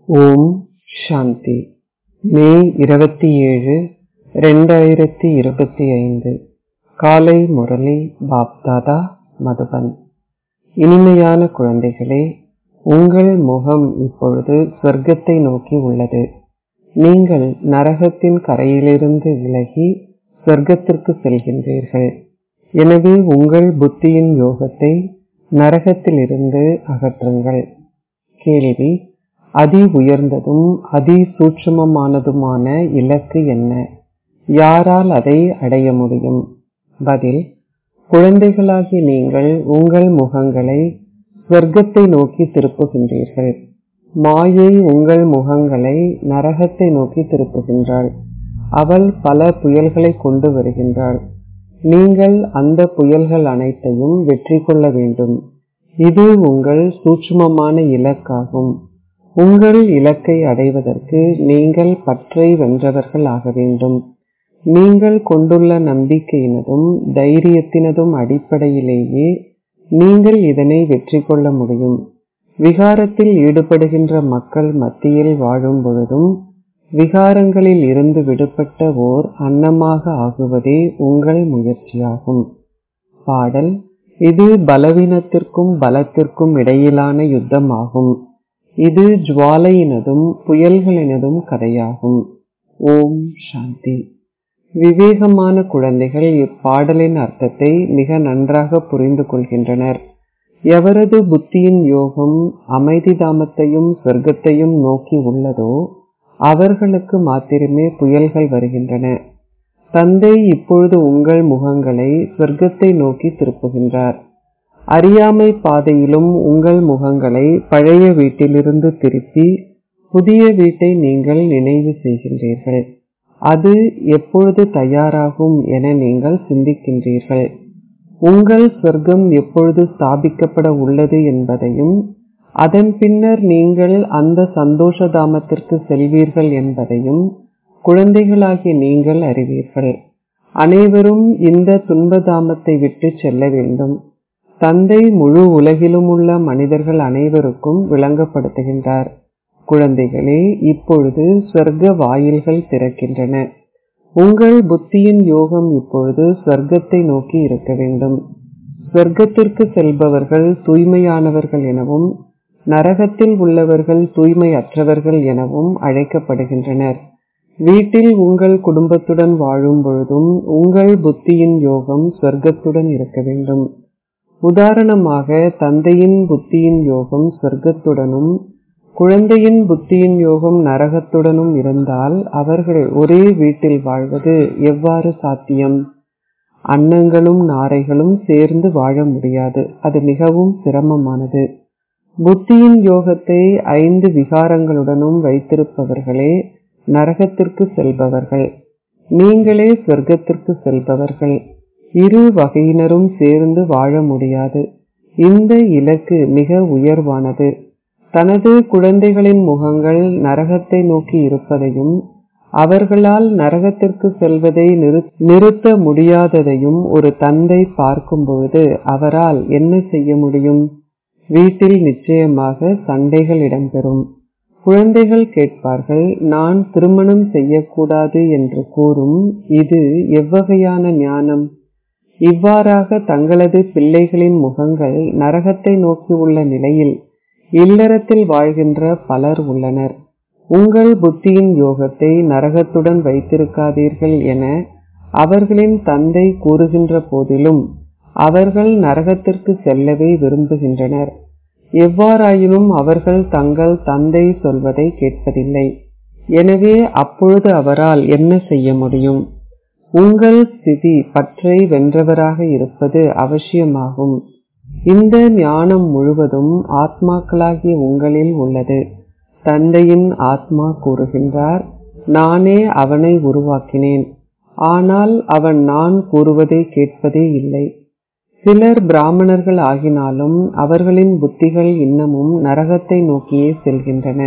ஓம் சாந்தி மே இருபத்தி ஏழு ரெண்டாயிரத்தி இருபத்தி ஐந்து காலை முரளி பாப்தாதா மதுபன் இனிமையான குழந்தைகளே உங்கள் முகம் இப்பொழுது சொர்க்கத்தை நோக்கி உள்ளது நீங்கள் நரகத்தின் கரையிலிருந்து விலகி சொர்க்கத்திற்கு செல்கின்றீர்கள் எனவே உங்கள் புத்தியின் யோகத்தை நரகத்திலிருந்து அகற்றுங்கள் கேள்வி அதி உயர்ந்ததும் அதி சூட்சுமமானதுமான இலக்கு என்ன யாரால் அதை அடைய முடியும் பதில் குழந்தைகளாகி நீங்கள் உங்கள் முகங்களை சொர்க்கத்தை நோக்கி திருப்புகின்றீர்கள் மாயை உங்கள் முகங்களை நரகத்தை நோக்கி திருப்புகின்றாள் அவள் பல புயல்களை கொண்டு வருகின்றாள் நீங்கள் அந்த புயல்கள் அனைத்தையும் வெற்றி கொள்ள வேண்டும் இது உங்கள் சூட்சுமமான இலக்காகும் உங்கள் இலக்கை அடைவதற்கு நீங்கள் பற்றை வென்றவர்கள் ஆக வேண்டும் நீங்கள் கொண்டுள்ள நம்பிக்கையினதும் தைரியத்தினதும் அடிப்படையிலேயே நீங்கள் இதனை வெற்றி கொள்ள முடியும் விகாரத்தில் ஈடுபடுகின்ற மக்கள் மத்தியில் வாழும் பொழுதும் விகாரங்களில் இருந்து விடுபட்ட ஓர் அன்னமாக ஆகுவதே உங்கள் முயற்சியாகும் பாடல் இது பலவீனத்திற்கும் பலத்திற்கும் இடையிலான யுத்தமாகும் இது ஜுவாலையினதும் புயல்களினதும் கதையாகும் ஓம் சாந்தி விவேகமான குழந்தைகள் இப்பாடலின் அர்த்தத்தை மிக நன்றாக புரிந்து கொள்கின்றனர் எவரது புத்தியின் யோகம் அமைதி தாமத்தையும் சொர்க்கத்தையும் நோக்கி உள்ளதோ அவர்களுக்கு மாத்திரமே புயல்கள் வருகின்றன தந்தை இப்பொழுது உங்கள் முகங்களை சொர்க்கத்தை நோக்கி திருப்புகின்றார் அறியாமை பாதையிலும் உங்கள் முகங்களை பழைய வீட்டிலிருந்து திருப்பி புதிய வீட்டை நீங்கள் நினைவு செய்கின்றீர்கள் அது எப்பொழுது தயாராகும் என நீங்கள் சிந்திக்கின்றீர்கள் உங்கள் சொர்க்கம் எப்பொழுது ஸ்தாபிக்கப்பட உள்ளது என்பதையும் அதன் பின்னர் நீங்கள் அந்த சந்தோஷ தாமத்திற்கு செல்வீர்கள் என்பதையும் குழந்தைகளாகிய நீங்கள் அறிவீர்கள் அனைவரும் இந்த துன்பதாமத்தை விட்டு செல்ல வேண்டும் தந்தை முழு உலகிலும் உள்ள மனிதர்கள் அனைவருக்கும் விளங்கப்படுத்துகின்றார் குழந்தைகளே இப்பொழுது சொர்க்க வாயில்கள் திறக்கின்றன உங்கள் புத்தியின் யோகம் இப்பொழுது சொர்க்கத்தை நோக்கி இருக்க வேண்டும் சொர்க்கத்திற்கு செல்பவர்கள் தூய்மையானவர்கள் எனவும் நரகத்தில் உள்ளவர்கள் தூய்மையற்றவர்கள் எனவும் அழைக்கப்படுகின்றனர் வீட்டில் உங்கள் குடும்பத்துடன் வாழும் பொழுதும் உங்கள் புத்தியின் யோகம் சொர்க்கத்துடன் இருக்க வேண்டும் உதாரணமாக தந்தையின் புத்தியின் யோகம் சொர்க்கத்துடனும் குழந்தையின் புத்தியின் யோகம் நரகத்துடனும் இருந்தால் அவர்கள் ஒரே வீட்டில் வாழ்வது எவ்வாறு சாத்தியம் அன்னங்களும் நாரைகளும் சேர்ந்து வாழ முடியாது அது மிகவும் சிரமமானது புத்தியின் யோகத்தை ஐந்து விகாரங்களுடனும் வைத்திருப்பவர்களே நரகத்திற்கு செல்பவர்கள் நீங்களே சொர்க்கத்திற்கு செல்பவர்கள் இரு வகையினரும் சேர்ந்து வாழ முடியாது இந்த இலக்கு மிக உயர்வானது தனது குழந்தைகளின் முகங்கள் நரகத்தை நோக்கி இருப்பதையும் அவர்களால் நரகத்திற்கு செல்வதை நிறுத்த முடியாததையும் ஒரு தந்தை பார்க்கும் பொழுது அவரால் என்ன செய்ய முடியும் வீட்டில் நிச்சயமாக சண்டைகள் இடம்பெறும் குழந்தைகள் கேட்பார்கள் நான் திருமணம் செய்யக்கூடாது என்று கூறும் இது எவ்வகையான ஞானம் இவ்வாறாக தங்களது பிள்ளைகளின் முகங்கள் நரகத்தை நோக்கி உள்ள நிலையில் இல்லறத்தில் வாழ்கின்ற பலர் உள்ளனர் உங்கள் புத்தியின் யோகத்தை நரகத்துடன் வைத்திருக்காதீர்கள் என அவர்களின் தந்தை கூறுகின்ற போதிலும் அவர்கள் நரகத்திற்கு செல்லவே விரும்புகின்றனர் எவ்வாறாயினும் அவர்கள் தங்கள் தந்தை சொல்வதை கேட்பதில்லை எனவே அப்பொழுது அவரால் என்ன செய்ய முடியும் உங்கள் ஸ்திதி பற்றை வென்றவராக இருப்பது அவசியமாகும் இந்த ஞானம் முழுவதும் ஆத்மாக்களாகிய உங்களில் உள்ளது தந்தையின் ஆத்மா கூறுகின்றார் நானே அவனை உருவாக்கினேன் ஆனால் அவன் நான் கூறுவதை கேட்பதே இல்லை சிலர் பிராமணர்கள் ஆகினாலும் அவர்களின் புத்திகள் இன்னமும் நரகத்தை நோக்கியே செல்கின்றன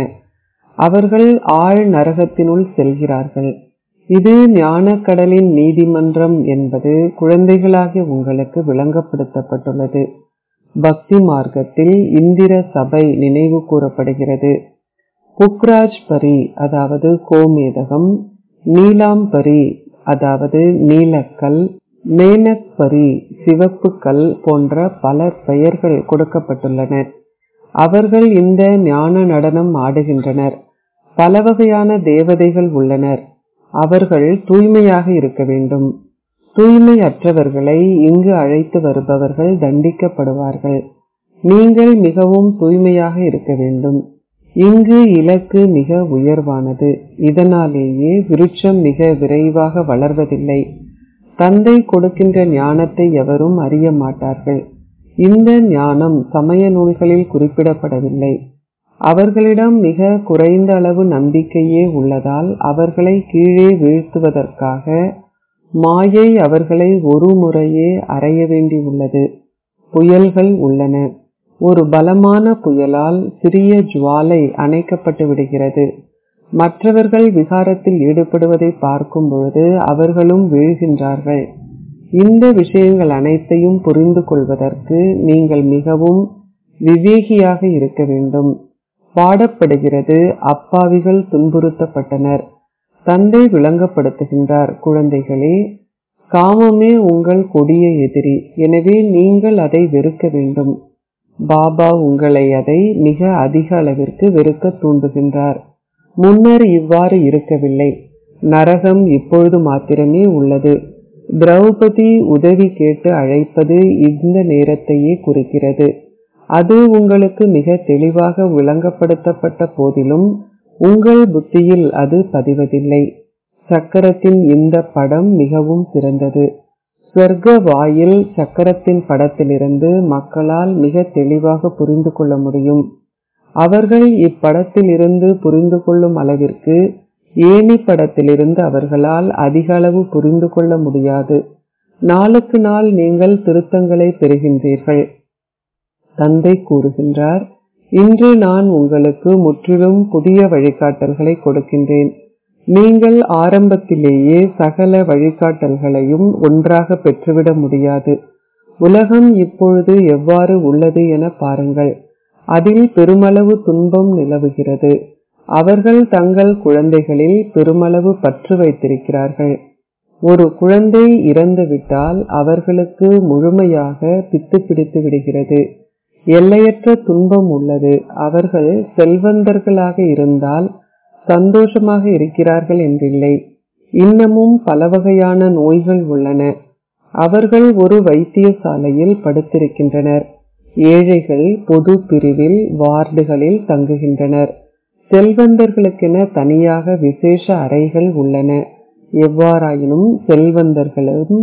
அவர்கள் ஆழ் நரகத்தினுள் செல்கிறார்கள் இது ஞானக்கடலின் நீதிமன்றம் என்பது குழந்தைகளாகிய உங்களுக்கு விளங்கப்படுத்தப்பட்டுள்ளது பக்தி மார்க்கத்தில் இந்திர சபை நினைவு கூறப்படுகிறது புக்ராஜ் பரி அதாவது கோமேதகம் நீலாம்பரி அதாவது நீலக்கல் மேனக்பரி சிவப்பு கல் போன்ற பல பெயர்கள் கொடுக்கப்பட்டுள்ளன அவர்கள் இந்த ஞான நடனம் ஆடுகின்றனர் பல வகையான தேவதைகள் உள்ளனர் அவர்கள் தூய்மையாக இருக்க வேண்டும் தூய்மையற்றவர்களை இங்கு அழைத்து வருபவர்கள் தண்டிக்கப்படுவார்கள் நீங்கள் மிகவும் தூய்மையாக இருக்க வேண்டும் இங்கு இலக்கு மிக உயர்வானது இதனாலேயே விருட்சம் மிக விரைவாக வளர்வதில்லை தந்தை கொடுக்கின்ற ஞானத்தை எவரும் அறிய மாட்டார்கள் இந்த ஞானம் சமய நூல்களில் குறிப்பிடப்படவில்லை அவர்களிடம் மிக குறைந்த அளவு நம்பிக்கையே உள்ளதால் அவர்களை கீழே வீழ்த்துவதற்காக மாயை அவர்களை ஒரு முறையே அறைய வேண்டியுள்ளது புயல்கள் உள்ளன ஒரு பலமான புயலால் சிறிய ஜுவாலை அணைக்கப்பட்டு விடுகிறது மற்றவர்கள் விகாரத்தில் ஈடுபடுவதை பார்க்கும் பொழுது அவர்களும் வீழ்கின்றார்கள் இந்த விஷயங்கள் அனைத்தையும் புரிந்து கொள்வதற்கு நீங்கள் மிகவும் விவேகியாக இருக்க வேண்டும் பாடப்படுகிறது அப்பாவிகள் துன்புறுத்தப்பட்டனர் தந்தை விளங்கப்படுத்துகின்றார் குழந்தைகளே காமமே உங்கள் கொடிய எதிரி எனவே நீங்கள் அதை வெறுக்க வேண்டும் பாபா உங்களை அதை மிக அதிக அளவிற்கு வெறுக்க தூண்டுகின்றார் முன்னர் இவ்வாறு இருக்கவில்லை நரகம் இப்பொழுது மாத்திரமே உள்ளது திரௌபதி உதவி கேட்டு அழைப்பது இந்த நேரத்தையே குறிக்கிறது அது உங்களுக்கு மிக தெளிவாக விளங்கப்படுத்தப்பட்ட போதிலும் உங்கள் புத்தியில் அது பதிவதில்லை சக்கரத்தின் இந்த படம் மிகவும் சிறந்தது ஸ்வர்க்க வாயில் சக்கரத்தின் படத்திலிருந்து மக்களால் மிக தெளிவாக புரிந்து கொள்ள முடியும் அவர்கள் இப்படத்தில் இருந்து புரிந்து கொள்ளும் அளவிற்கு ஏணி படத்திலிருந்து அவர்களால் அதிக அளவு புரிந்து கொள்ள முடியாது நாளுக்கு நாள் நீங்கள் திருத்தங்களை பெறுகின்றீர்கள் தந்தை கூறுகின்றார் இன்று நான் உங்களுக்கு முற்றிலும் புதிய வழிகாட்டல்களை கொடுக்கின்றேன் நீங்கள் ஆரம்பத்திலேயே சகல வழிகாட்டல்களையும் ஒன்றாக பெற்றுவிட முடியாது உலகம் இப்பொழுது எவ்வாறு உள்ளது என பாருங்கள் அதில் பெருமளவு துன்பம் நிலவுகிறது அவர்கள் தங்கள் குழந்தைகளில் பெருமளவு பற்று வைத்திருக்கிறார்கள் ஒரு குழந்தை இறந்துவிட்டால் அவர்களுக்கு முழுமையாக பித்து பிடித்து விடுகிறது எல்லையற்ற துன்பம் உள்ளது அவர்கள் செல்வந்தர்களாக இருந்தால் சந்தோஷமாக இருக்கிறார்கள் என்றில்லை இன்னமும் பல வகையான நோய்கள் உள்ளன அவர்கள் ஒரு வைத்தியசாலையில் படுத்திருக்கின்றனர் ஏழைகள் பொது பிரிவில் வார்டுகளில் தங்குகின்றனர் செல்வந்தர்களுக்கென தனியாக விசேஷ அறைகள் உள்ளன எவ்வாறாயினும் செல்வந்தர்களும்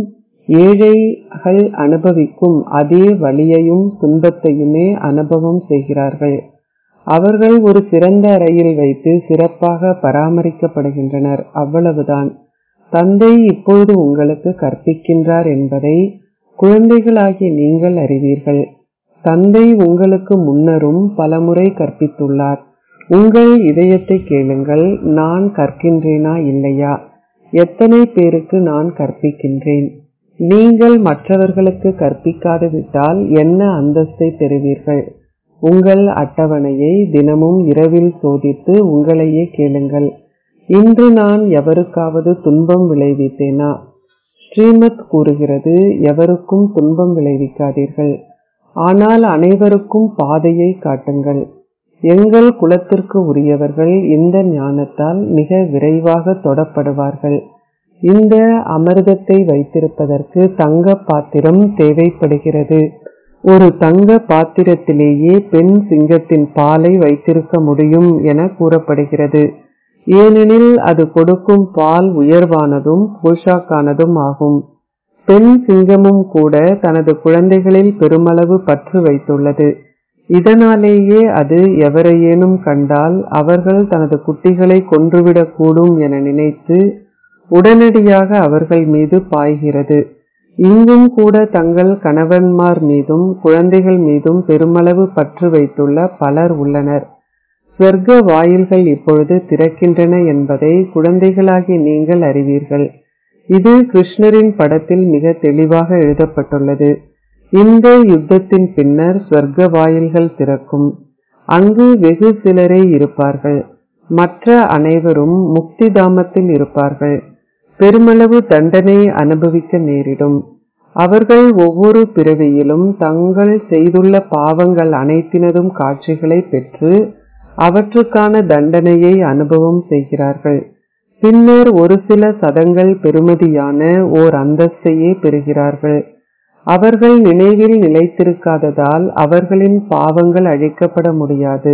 ஏழைகள் அனுபவிக்கும் அதே வலியையும் துன்பத்தையுமே அனுபவம் செய்கிறார்கள் அவர்கள் ஒரு சிறந்த அறையில் வைத்து சிறப்பாக பராமரிக்கப்படுகின்றனர் அவ்வளவுதான் தந்தை இப்பொழுது உங்களுக்கு கற்பிக்கின்றார் என்பதை குழந்தைகளாகிய நீங்கள் அறிவீர்கள் தந்தை உங்களுக்கு முன்னரும் பலமுறை கற்பித்துள்ளார் உங்கள் இதயத்தை கேளுங்கள் நான் கற்கின்றேனா இல்லையா எத்தனை பேருக்கு நான் கற்பிக்கின்றேன் நீங்கள் மற்றவர்களுக்கு கற்பிக்காது விட்டால் என்ன அந்தஸ்தை பெறுவீர்கள் உங்கள் அட்டவணையை தினமும் இரவில் சோதித்து உங்களையே கேளுங்கள் இன்று நான் எவருக்காவது துன்பம் விளைவித்தேனா ஸ்ரீமத் கூறுகிறது எவருக்கும் துன்பம் விளைவிக்காதீர்கள் ஆனால் அனைவருக்கும் பாதையை காட்டுங்கள் எங்கள் குலத்திற்கு உரியவர்கள் இந்த ஞானத்தால் மிக விரைவாக தொடப்படுவார்கள் இந்த அமிர்தத்தை வைத்திருப்பதற்கு தங்க பாத்திரம் தேவைப்படுகிறது ஒரு தங்க பாத்திரத்திலேயே பெண் சிங்கத்தின் பாலை வைத்திருக்க முடியும் என கூறப்படுகிறது ஏனெனில் அது கொடுக்கும் பால் உயர்வானதும் போஷாக்கானதும் ஆகும் பெண் சிங்கமும் கூட தனது குழந்தைகளில் பெருமளவு பற்று வைத்துள்ளது இதனாலேயே அது எவரையேனும் கண்டால் அவர்கள் தனது குட்டிகளை கொன்றுவிடக் கூடும் என நினைத்து உடனடியாக அவர்கள் மீது பாய்கிறது இங்கும் கூட தங்கள் கணவன்மார் மீதும் குழந்தைகள் மீதும் பெருமளவு பற்று வைத்துள்ள பலர் உள்ளனர் சொர்க்க வாயில்கள் இப்பொழுது திறக்கின்றன என்பதை குழந்தைகளாகிய நீங்கள் அறிவீர்கள் இது கிருஷ்ணரின் படத்தில் மிக தெளிவாக எழுதப்பட்டுள்ளது இந்த யுத்தத்தின் பின்னர் சொர்க்க வாயில்கள் திறக்கும் அங்கு வெகு சிலரே இருப்பார்கள் மற்ற அனைவரும் முக்தி தாமத்தில் இருப்பார்கள் பெருமளவு தண்டனை அனுபவிக்க நேரிடும் அவர்கள் ஒவ்வொரு பிறவியிலும் தங்கள் செய்துள்ள பாவங்கள் அனைத்தினதும் காட்சிகளை பெற்று அவற்றுக்கான தண்டனையை அனுபவம் செய்கிறார்கள் பின்னர் ஒரு சில சதங்கள் பெறுமதியான ஓர் அந்தஸ்தையே பெறுகிறார்கள் அவர்கள் நினைவில் நிலைத்திருக்காததால் அவர்களின் பாவங்கள் அழிக்கப்பட முடியாது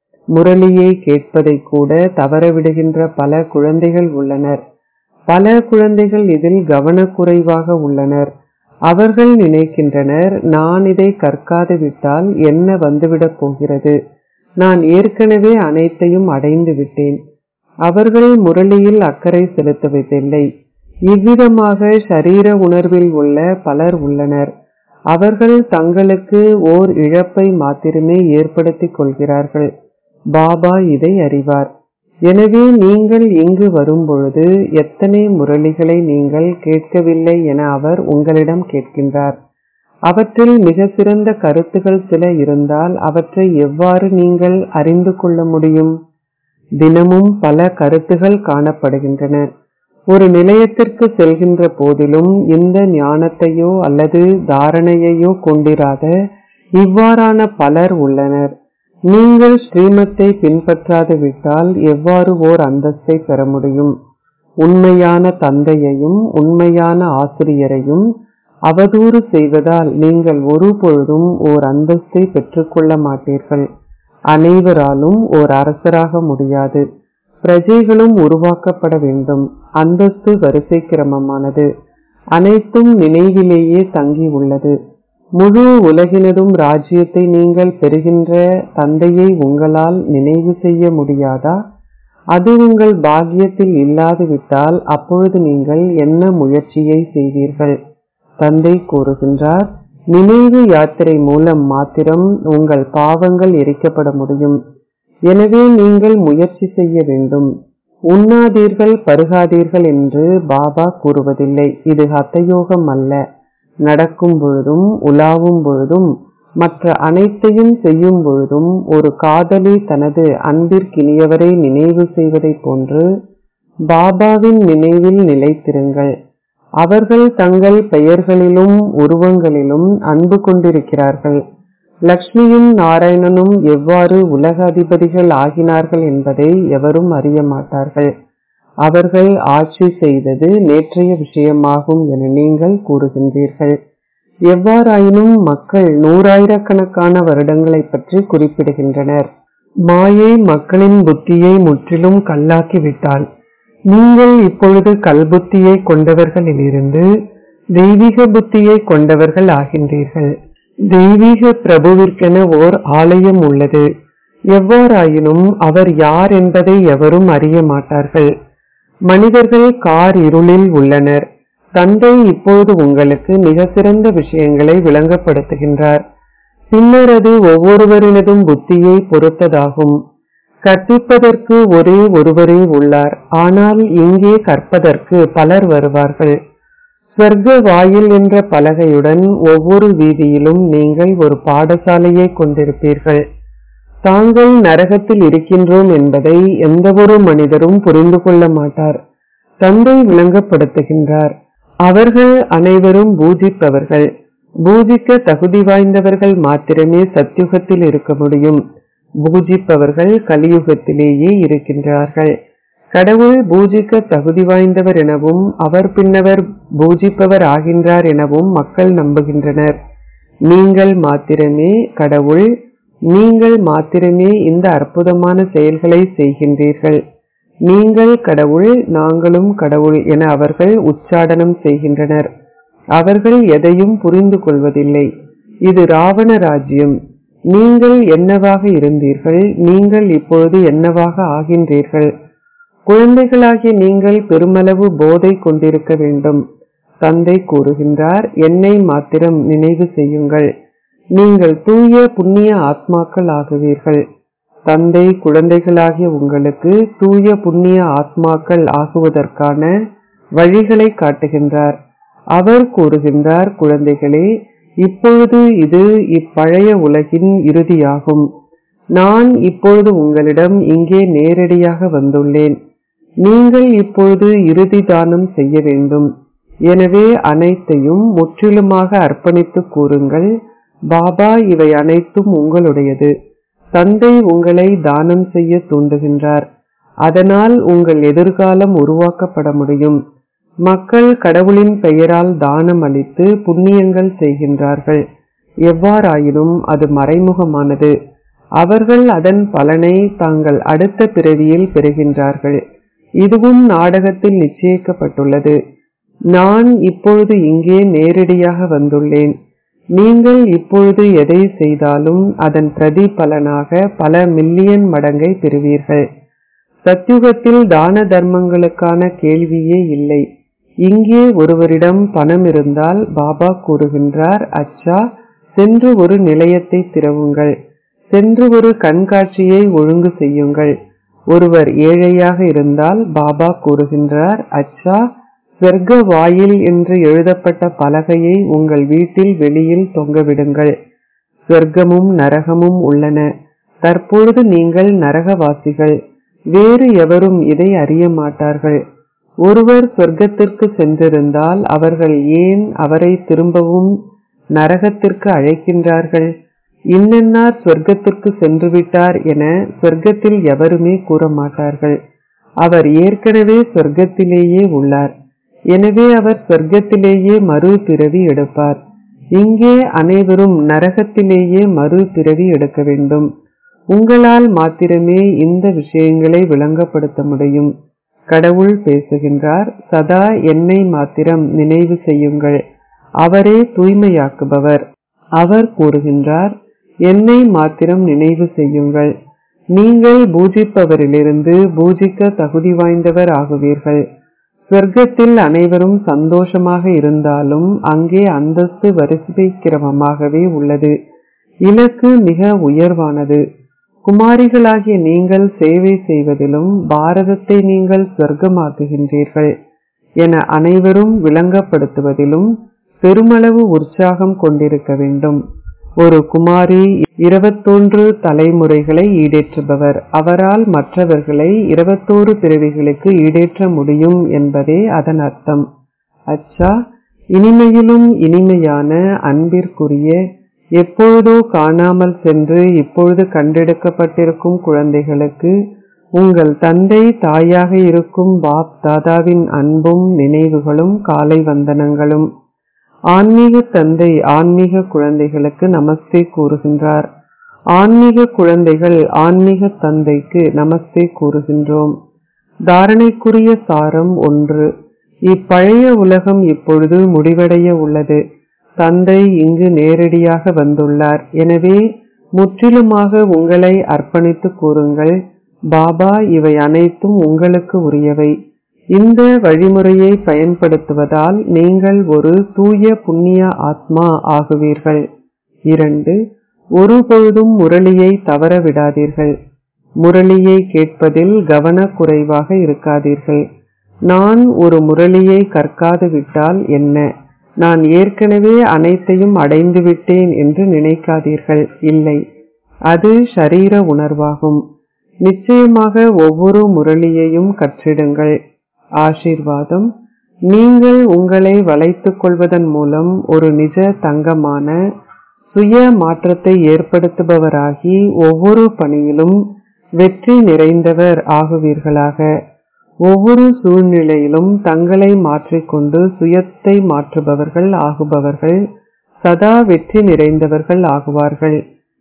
முரளியை கேட்பதை கூட தவறவிடுகின்ற பல குழந்தைகள் உள்ளனர் பல குழந்தைகள் இதில் கவனக்குறைவாக உள்ளனர் அவர்கள் நினைக்கின்றனர் நான் இதை கற்காது விட்டால் என்ன வந்துவிடப் போகிறது நான் ஏற்கனவே அனைத்தையும் அடைந்து விட்டேன் அவர்கள் முரளியில் அக்கறை செலுத்துவதில்லை இவ்விதமாக ஷரீர உணர்வில் உள்ள பலர் உள்ளனர் அவர்கள் தங்களுக்கு ஓர் இழப்பை மாத்திரமே ஏற்படுத்திக் கொள்கிறார்கள் பாபா இதை அறிவார் எனவே நீங்கள் இங்கு வரும்பொழுது எத்தனை முரளிகளை நீங்கள் கேட்கவில்லை என அவர் உங்களிடம் கேட்கின்றார் அவற்றில் மிக சிறந்த கருத்துகள் சில இருந்தால் அவற்றை எவ்வாறு நீங்கள் அறிந்து கொள்ள முடியும் தினமும் பல கருத்துகள் காணப்படுகின்றன ஒரு நிலையத்திற்கு செல்கின்ற போதிலும் இந்த ஞானத்தையோ அல்லது தாரணையையோ கொண்டிராத இவ்வாறான பலர் உள்ளனர் நீங்கள் ஸ்ரீமத்தை பின்பற்றாது விட்டால் எவ்வாறு ஓர் அந்தஸ்தை பெற முடியும் உண்மையான தந்தையையும் உண்மையான ஆசிரியரையும் அவதூறு செய்வதால் நீங்கள் ஒருபொழுதும் ஓர் அந்தஸ்தை பெற்றுக்கொள்ள மாட்டீர்கள் அனைவராலும் ஓர் அரசராக முடியாது பிரஜைகளும் உருவாக்கப்பட வேண்டும் அந்தஸ்து வரிசை கிரமமானது அனைத்தும் நினைவிலேயே தங்கி உள்ளது முழு உலகினதும் ராஜ்யத்தை நீங்கள் பெறுகின்ற தந்தையை உங்களால் நினைவு செய்ய முடியாதா அது உங்கள் பாக்கியத்தில் இல்லாது விட்டால் அப்பொழுது நீங்கள் என்ன முயற்சியை செய்வீர்கள் தந்தை கூறுகின்றார் நினைவு யாத்திரை மூலம் மாத்திரம் உங்கள் பாவங்கள் எரிக்கப்பட முடியும் எனவே நீங்கள் முயற்சி செய்ய வேண்டும் உண்ணாதீர்கள் பருகாதீர்கள் என்று பாபா கூறுவதில்லை இது ஹத்தயோகம் அல்ல நடக்கும் பொழுதும் உலாவும் பொழுதும் மற்ற அனைத்தையும் செய்யும் பொழுதும் ஒரு காதலி தனது அன்பிற்கினியவரை நினைவு செய்வதைப் போன்று பாபாவின் நினைவில் நிலைத்திருங்கள் அவர்கள் தங்கள் பெயர்களிலும் உருவங்களிலும் அன்பு கொண்டிருக்கிறார்கள் லக்ஷ்மியும் நாராயணனும் எவ்வாறு உலக அதிபதிகள் ஆகினார்கள் என்பதை எவரும் அறிய மாட்டார்கள் அவர்கள் ஆட்சி செய்தது நேற்றைய விஷயமாகும் என நீங்கள் கூறுகின்றீர்கள் எவ்வாறாயினும் மக்கள் நூறாயிரக்கணக்கான வருடங்களை பற்றி குறிப்பிடுகின்றனர் மாயை மக்களின் புத்தியை முற்றிலும் கல்லாக்கி விட்டாள் நீங்கள் இப்பொழுது கல்புத்தியை கொண்டவர்களிலிருந்து தெய்வீக புத்தியை கொண்டவர்கள் ஆகின்றீர்கள் தெய்வீக பிரபுவிற்கென ஓர் ஆலயம் உள்ளது எவ்வாறாயினும் அவர் யார் என்பதை எவரும் அறிய மாட்டார்கள் மனிதர்கள் கார் இருளில் உள்ளனர் தந்தை இப்போது உங்களுக்கு மிக சிறந்த விஷயங்களை விளங்கப்படுத்துகின்றார் பின்னர் அது ஒவ்வொருவரினதும் புத்தியை பொறுத்ததாகும் கற்பிப்பதற்கு ஒரே ஒருவரே உள்ளார் ஆனால் இங்கே கற்பதற்கு பலர் வருவார்கள் ஸ்வர்க்க வாயில் என்ற பலகையுடன் ஒவ்வொரு வீதியிலும் நீங்கள் ஒரு பாடசாலையை கொண்டிருப்பீர்கள் தாங்கள் நரகத்தில் இருக்கின்றோம் என்பதை எந்தவொரு மனிதரும் புரிந்து கொள்ள மாட்டார் தந்தை விளங்கப்படுத்துகின்றார் அவர்கள் அனைவரும் பூஜிப்பவர்கள் பூஜிக்க தகுதி வாய்ந்தவர்கள் மாத்திரமே சத்யுகத்தில் இருக்க முடியும் பூஜிப்பவர்கள் கலியுகத்திலேயே இருக்கின்றார்கள் கடவுள் பூஜிக்க தகுதி வாய்ந்தவர் எனவும் அவர் பின்னவர் பூஜிப்பவர் ஆகின்றார் எனவும் மக்கள் நம்புகின்றனர் நீங்கள் மாத்திரமே கடவுள் நீங்கள் மாத்திரமே இந்த அற்புதமான செயல்களை செய்கின்றீர்கள் நீங்கள் கடவுள் நாங்களும் கடவுள் என அவர்கள் உச்சாடனம் செய்கின்றனர் அவர்கள் எதையும் புரிந்து கொள்வதில்லை இது ராவண ராஜ்யம் நீங்கள் என்னவாக இருந்தீர்கள் நீங்கள் இப்பொழுது என்னவாக ஆகின்றீர்கள் குழந்தைகளாகிய நீங்கள் பெருமளவு போதை கொண்டிருக்க வேண்டும் தந்தை கூறுகின்றார் என்னை மாத்திரம் நினைவு செய்யுங்கள் நீங்கள் தூய புண்ணிய ஆத்மாக்கள் ஆகுவீர்கள் தந்தை குழந்தைகளாகிய உங்களுக்கு தூய புண்ணிய ஆத்மாக்கள் ஆகுவதற்கான வழிகளை காட்டுகின்றார் அவர் கூறுகின்றார் குழந்தைகளே இப்பொழுது இது இப்பழைய உலகின் இறுதியாகும் நான் இப்பொழுது உங்களிடம் இங்கே நேரடியாக வந்துள்ளேன் நீங்கள் இப்பொழுது இறுதி தானம் செய்ய வேண்டும் எனவே அனைத்தையும் முற்றிலுமாக அர்ப்பணித்து கூறுங்கள் பாபா இவை அனைத்தும் உங்களுடையது தந்தை உங்களை தானம் செய்ய தூண்டுகின்றார் அதனால் உங்கள் எதிர்காலம் உருவாக்கப்பட முடியும் மக்கள் கடவுளின் பெயரால் தானம் அளித்து புண்ணியங்கள் செய்கின்றார்கள் எவ்வாறாயினும் அது மறைமுகமானது அவர்கள் அதன் பலனை தாங்கள் அடுத்த பிறவியில் பெறுகின்றார்கள் இதுவும் நாடகத்தில் நிச்சயிக்கப்பட்டுள்ளது நான் இப்பொழுது இங்கே நேரடியாக வந்துள்ளேன் நீங்கள் இப்பொழுது எதை செய்தாலும் அதன் பிரதிபலனாக பல மில்லியன் மடங்கை பெறுவீர்கள் சத்யுகத்தில் தான தர்மங்களுக்கான கேள்வியே இல்லை இங்கே ஒருவரிடம் பணம் இருந்தால் பாபா கூறுகின்றார் அச்சா சென்று ஒரு நிலையத்தை திறவுங்கள் சென்று ஒரு கண்காட்சியை ஒழுங்கு செய்யுங்கள் ஒருவர் ஏழையாக இருந்தால் பாபா கூறுகின்றார் அச்சா சொர்க்க வாயில் என்று எழுதப்பட்ட பலகையை உங்கள் வீட்டில் வெளியில் தொங்கவிடுங்கள் சொர்க்கமும் நரகமும் உள்ளன தற்பொழுது நீங்கள் நரகவாசிகள் வேறு எவரும் இதை அறிய மாட்டார்கள் ஒருவர் சொர்க்கத்திற்கு சென்றிருந்தால் அவர்கள் ஏன் அவரை திரும்பவும் நரகத்திற்கு அழைக்கின்றார்கள் இன்னென்னார் சொர்க்கத்திற்கு சென்று விட்டார் என சொர்க்கத்தில் எவருமே கூற மாட்டார்கள் அவர் ஏற்கனவே சொர்க்கத்திலேயே உள்ளார் எனவே அவர் சொர்க்கத்திலேயே மறு பிறவி எடுப்பார் இங்கே அனைவரும் நரகத்திலேயே மறு பிறவி எடுக்க வேண்டும் உங்களால் மாத்திரமே இந்த விஷயங்களை விளங்கப்படுத்த முடியும் கடவுள் பேசுகின்றார் சதா என்னை மாத்திரம் நினைவு செய்யுங்கள் அவரே தூய்மையாக்குபவர் அவர் கூறுகின்றார் என்னை மாத்திரம் நினைவு செய்யுங்கள் நீங்கள் பூஜிப்பவரிலிருந்து பூஜிக்க தகுதி வாய்ந்தவர் ஆகுவீர்கள் சொர்க்கத்தில் அனைவரும் சந்தோஷமாக இருந்தாலும் அங்கே அந்தஸ்து வரிசை கிரமமாகவே உள்ளது இலக்கு மிக உயர்வானது குமாரிகளாகிய நீங்கள் சேவை செய்வதிலும் பாரதத்தை நீங்கள் சொர்க்கமாக்குகின்றீர்கள் என அனைவரும் விளங்கப்படுத்துவதிலும் பெருமளவு உற்சாகம் கொண்டிருக்க வேண்டும் ஒரு குமாரி இருபத்தொன்று தலைமுறைகளை ஈடேற்றுபவர் அவரால் மற்றவர்களை இருபத்தோரு பிறவிகளுக்கு ஈடேற்ற முடியும் என்பதே அதன் அர்த்தம் அச்சா இனிமையிலும் இனிமையான அன்பிற்குரிய எப்பொழுதோ காணாமல் சென்று இப்பொழுது கண்டெடுக்கப்பட்டிருக்கும் குழந்தைகளுக்கு உங்கள் தந்தை தாயாக இருக்கும் பாப் தாதாவின் அன்பும் நினைவுகளும் காலை வந்தனங்களும் ஆன்மீக தந்தை ஆன்மீக குழந்தைகளுக்கு நமஸ்தே கூறுகின்றார் ஆன்மீக குழந்தைகள் ஆன்மீக தந்தைக்கு நமஸ்தே கூறுகின்றோம் தாரணைக்குரிய சாரம் ஒன்று இப்பழைய உலகம் இப்பொழுது முடிவடைய உள்ளது தந்தை இங்கு நேரடியாக வந்துள்ளார் எனவே முற்றிலுமாக உங்களை அர்ப்பணித்து கூறுங்கள் பாபா இவை அனைத்தும் உங்களுக்கு உரியவை இந்த வழிமுறையை பயன்படுத்துவதால் நீங்கள் ஒரு தூய புண்ணிய ஆத்மா ஆகுவீர்கள் இரண்டு ஒருபொழுதும் முரளியை தவற விடாதீர்கள் முரளியை கேட்பதில் கவனக்குறைவாக இருக்காதீர்கள் நான் ஒரு முரளியை கற்காது விட்டால் என்ன நான் ஏற்கனவே அனைத்தையும் அடைந்து விட்டேன் என்று நினைக்காதீர்கள் இல்லை அது ஷரீர உணர்வாகும் நிச்சயமாக ஒவ்வொரு முரளியையும் கற்றிடுங்கள் ஆசீர்வாதம் நீங்கள் உங்களை வளைத்துக் கொள்வதன் மூலம் ஒரு நிஜ தங்கமான சுய மாற்றத்தை ஏற்படுத்துபவராகி ஒவ்வொரு பணியிலும் வெற்றி நிறைந்தவர் ஆகுவீர்களாக ஒவ்வொரு சூழ்நிலையிலும் தங்களை மாற்றிக்கொண்டு சுயத்தை மாற்றுபவர்கள் ஆகுபவர்கள் சதா வெற்றி நிறைந்தவர்கள் ஆகுவார்கள்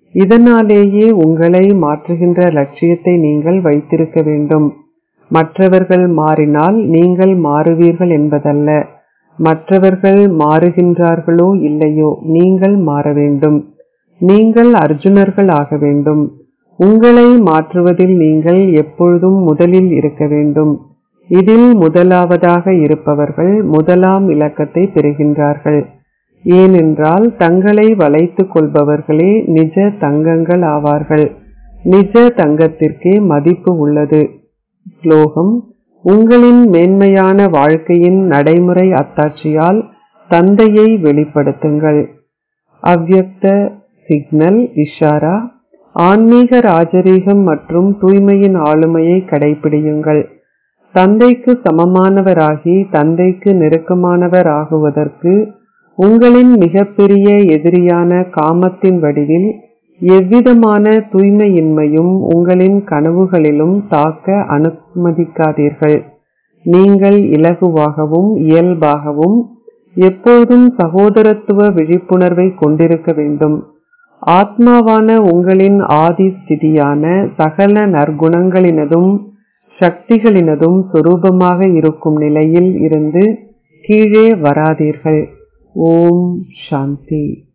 இதனாலேயே உங்களை மாற்றுகின்ற லட்சியத்தை நீங்கள் வைத்திருக்க வேண்டும் மற்றவர்கள் மாறினால் நீங்கள் மாறுவீர்கள் என்பதல்ல மற்றவர்கள் மாறுகின்றார்களோ இல்லையோ நீங்கள் மாற வேண்டும் நீங்கள் அர்ஜுனர்கள் ஆக வேண்டும் உங்களை மாற்றுவதில் நீங்கள் எப்பொழுதும் முதலில் இருக்க வேண்டும் இதில் முதலாவதாக இருப்பவர்கள் முதலாம் இலக்கத்தை பெறுகின்றார்கள் ஏனென்றால் தங்களை வளைத்துக் கொள்பவர்களே நிஜ தங்கங்கள் ஆவார்கள் நிஜ தங்கத்திற்கே மதிப்பு உள்ளது ஸ்லோகம் உங்களின் மேன்மையான வாழ்க்கையின் நடைமுறை அத்தாட்சியால் தந்தையை வெளிப்படுத்துங்கள் அவ்யக்த சிக்னல் இஷாரா ஆன்மீக ராஜரீகம் மற்றும் தூய்மையின் ஆளுமையை கடைபிடியுங்கள் தந்தைக்கு சமமானவராகி தந்தைக்கு நெருக்கமானவர் ஆகுவதற்கு உங்களின் மிகப்பெரிய எதிரியான காமத்தின் வடிவில் எவ்விதமான தூய்மையின்மையும் உங்களின் கனவுகளிலும் தாக்க அனுமதிக்காதீர்கள் நீங்கள் இலகுவாகவும் இயல்பாகவும் எப்போதும் சகோதரத்துவ விழிப்புணர்வை கொண்டிருக்க வேண்டும் ஆத்மாவான உங்களின் ஆதி ஸ்திதியான சகல நற்குணங்களினதும் சக்திகளினதும் சொரூபமாக இருக்கும் நிலையில் இருந்து கீழே வராதீர்கள் ஓம் சாந்தி